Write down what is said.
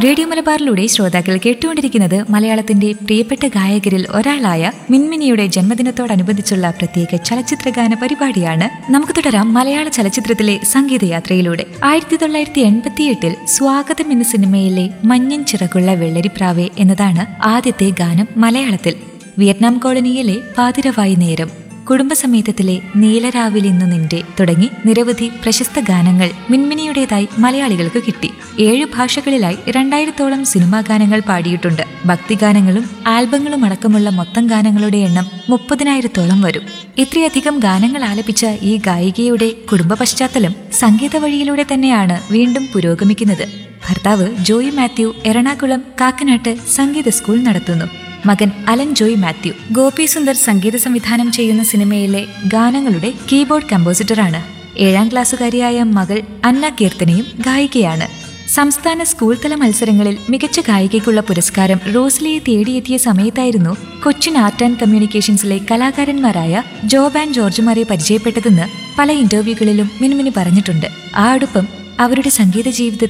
radio മലബാറിലൂടെ ശ്രോതാക്കൾ കേട്ടുകൊണ്ടിരിക്കുന്നത് മലയാളത്തിന്റെ പ്രിയപ്പെട്ട ഗായകരിൽ ഒരാളായ മിൻമിനിയുടെ ജന്മദിനത്തോടനുബന്ധിച്ചുള്ള പ്രത്യേക ചലച്ചിത്ര ഗാന പരിപാടിയാണ് നമുക്ക് തുടരാം മലയാള ചലച്ചിത്രത്തിലെ സംഗീതയാത്രയിലൂടെ ആയിരത്തി തൊള്ളായിരത്തി എൺപത്തിയെട്ടിൽ സ്വാഗതം എന്ന സിനിമയിലെ മഞ്ഞൻ ചിറകുള്ള വെള്ളരിപ്രാവേ എന്നതാണ് ആദ്യത്തെ ഗാനം മലയാളത്തിൽ വിയറ്റ്നാം കോളനിയിലെ പാതിരവായി നേരം കുടുംബസമേതത്തിലെ നീലരാവിലിന്നു നിന്റെ തുടങ്ങി നിരവധി പ്രശസ്ത ഗാനങ്ങൾ മിൻമിനിയുടേതായി മലയാളികൾക്ക് കിട്ടി ഏഴ് ഭാഷകളിലായി രണ്ടായിരത്തോളം സിനിമാ ഗാനങ്ങൾ പാടിയിട്ടുണ്ട് ഭക്തിഗാനങ്ങളും ആൽബങ്ങളും അടക്കമുള്ള മൊത്തം ഗാനങ്ങളുടെ എണ്ണം മുപ്പതിനായിരത്തോളം വരും ഇത്രയധികം ഗാനങ്ങൾ ആലപിച്ച ഈ ഗായികയുടെ കുടുംബ പശ്ചാത്തലം സംഗീത വഴിയിലൂടെ തന്നെയാണ് വീണ്ടും പുരോഗമിക്കുന്നത് ഭർത്താവ് ജോയി മാത്യു എറണാകുളം കാക്കനാട്ട് സംഗീത സ്കൂൾ നടത്തുന്നു മകൻ Alan Joy Mathew Gopi Sundar സംഗീത സംവിധാനം ചെയ്യുന്ന സിനിമയിലെ ഗാനങ്ങളുടെ കീബോർഡ് കമ്പോസിറ്ററാണ് ഏഴാം ക്ലാസ്സുകാരിയായ മകൾ അന്ന കീർത്തനയും ഗായികയാണ് സംസ്ഥാന സ്കൂൾ തല മത്സരങ്ങളിൽ മികച്ച ഗായികയ്ക്കുള്ള പുരസ്കാരം റോസ്ലിയെ തേടിയെത്തിയ സമയത്തായിരുന്നു കൊച്ചിൻ ആർട്ട് ആൻഡ് കമ്മ്യൂണിക്കേഷൻസിലെ കലാകാരന്മാരായ ജോബാൻ ജോർജുമാരെ പരിചയപ്പെട്ടതെന്ന് പല ഇന്റർവ്യൂകളിലും മിനുമിന് പറഞ്ഞിട്ടുണ്ട് ആ അടുപ്പം അവരുടെ സംഗീത ജീവിതത്തെ